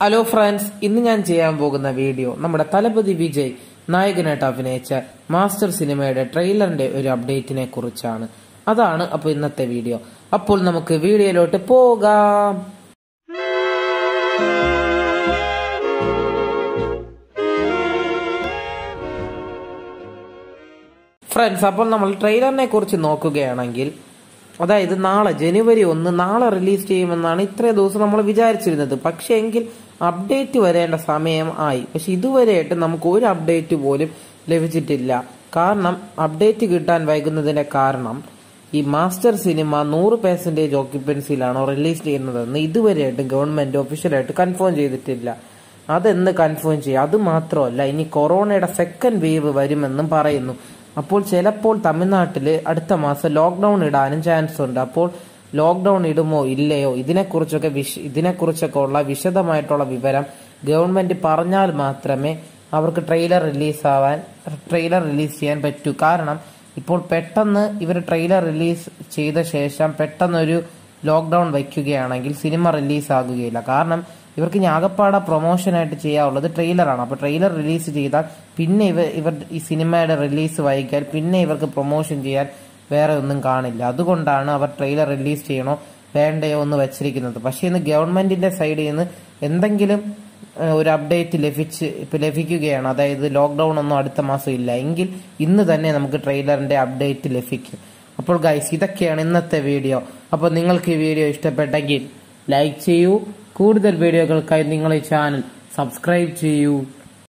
hello friends ഇന്ന് ഞാൻ ചെയ്യാൻ പോകുന്ന വീഡിയോ നമ്മുടെ തലപതി വിജയ് നായകനായിട്ട് അഭിനയിച്ച മാസ്റ്റർ സിനിമയുടെ ട്രെയിലറിന്റെ ഒരു അപ്ഡേറ്റിനെ കുറിച്ചാണ് അതാണ് അപ്പോൾ ഇന്നത്തെ വീഡിയോ അപ്പോൾ നമുക്ക് വീഡിയോയിലോട്ട് പോകാം ഫ്രണ്ട്സ് അപ്പോൾ നമ്മൾ ട്രെയിലറിനെ കുറിച്ച് നോക്കുകയാണെങ്കിൽ അതായത് നാളെ ജനുവരി ഒന്ന് നാളെ റിലീസ് ചെയ്യുമെന്നാണ് ഇത്രയും ദിവസം നമ്മൾ വിചാരിച്ചിരുന്നത് പക്ഷേ എങ്കിൽ അപ്ഡേറ്റ് വരേണ്ട സമയം ആയി പക്ഷെ ഇതുവരെയായിട്ട് നമുക്ക് ഒരു അപ്ഡേറ്റ് പോലും ലഭിച്ചിട്ടില്ല കാരണം അപ്ഡേറ്റ് കിട്ടാൻ വൈകുന്നതിന്റെ കാരണം ഈ മാസ്റ്റർ സിനിമ നൂറ് പെർസെന്റേജ് ഓക്യുപ്പൻസിയിലാണോ റിലീസ് ചെയ്യുന്നതെന്ന് ഇതുവരെയായിട്ട് ഗവൺമെന്റ് ഒഫീഷ്യലായിട്ട് കൺഫേം ചെയ്തിട്ടില്ല അതെന്ന് കൺഫേം ചെയ്യും അത് മാത്രമല്ല ഇനി കൊറോണയുടെ സെക്കൻഡ് വേവ് വരുമെന്നും പറയുന്നു അപ്പോൾ ചിലപ്പോൾ തമിഴ്നാട്ടിൽ അടുത്ത മാസം ലോക്ക്ഡൌൺ ഇടാനും ചാൻസ് ഉണ്ട് അപ്പോൾ ലോക്ക്ഡൌൺ ഇടുമോ ഇല്ലയോ ഇതിനെക്കുറിച്ചൊക്കെ വിശ ഇതിനെക്കുറിച്ചൊക്കെ ഉള്ള വിശദമായിട്ടുള്ള വിവരം ഗവൺമെന്റ് പറഞ്ഞാൽ മാത്രമേ അവർക്ക് ട്രെയിലർ റിലീസ് ആവാൻ ട്രെയിലർ റിലീസ് ചെയ്യാൻ പറ്റൂ കാരണം ഇപ്പോൾ പെട്ടെന്ന് ഇവർ ട്രെയിലർ റിലീസ് ചെയ്ത ശേഷം പെട്ടെന്നൊരു ലോക്ക്ഡൌൺ വയ്ക്കുകയാണെങ്കിൽ സിനിമ റിലീസ് ആകുകയില്ല കാരണം ഇവർക്ക് ഇനി ആകപ്പാടെ പ്രൊമോഷനായിട്ട് ചെയ്യാനുള്ളത് ട്രെയിലറാണ് അപ്പോൾ ട്രെയിലർ റിലീസ് ചെയ്താൽ പിന്നെ ഇവർ ഇവർ ഈ സിനിമയുടെ റിലീസ് വൈകിയാൽ പിന്നെ ഇവർക്ക് പ്രൊമോഷൻ ചെയ്യാൻ വേറെ ഒന്നും കാണില്ല അതുകൊണ്ടാണ് അവർ ട്രെയിലർ റിലീസ് ചെയ്യണോ വേണ്ടയോ എന്ന് വെച്ചിരിക്കുന്നത് പക്ഷേ ഇന്ന് ഗവൺമെന്റിന്റെ സൈഡിൽ നിന്ന് എന്തെങ്കിലും ഏഹ്, ഒരു അപ്ഡേറ്റ് ലഭിച്ച് ഇപ്പൊ ലഭിക്കുകയാണ് അതായത് ലോക്ക്ഡൌൺ ഒന്നും അടുത്ത മാസം ഇല്ല എങ്കിൽ ഇന്ന് തന്നെ നമുക്ക് ട്രെയിലറിന്റെ അപ്ഡേറ്റ് ലഭിക്കും അപ്പോൾ ഗൈസ് ഇതൊക്കെയാണ് ഇന്നത്തെ വീഡിയോ അപ്പോൾ നിങ്ങൾക്ക് ഈ വീഡിയോ ഇഷ്ടപ്പെട്ടെങ്കിൽ ലൈക്ക് ചെയ്യൂ കൂടുതൽ വീഡിയോകൾക്കായി നിങ്ങൾ ഈ ചാനൽ സബ്സ്ക്രൈബ് ചെയ്യൂ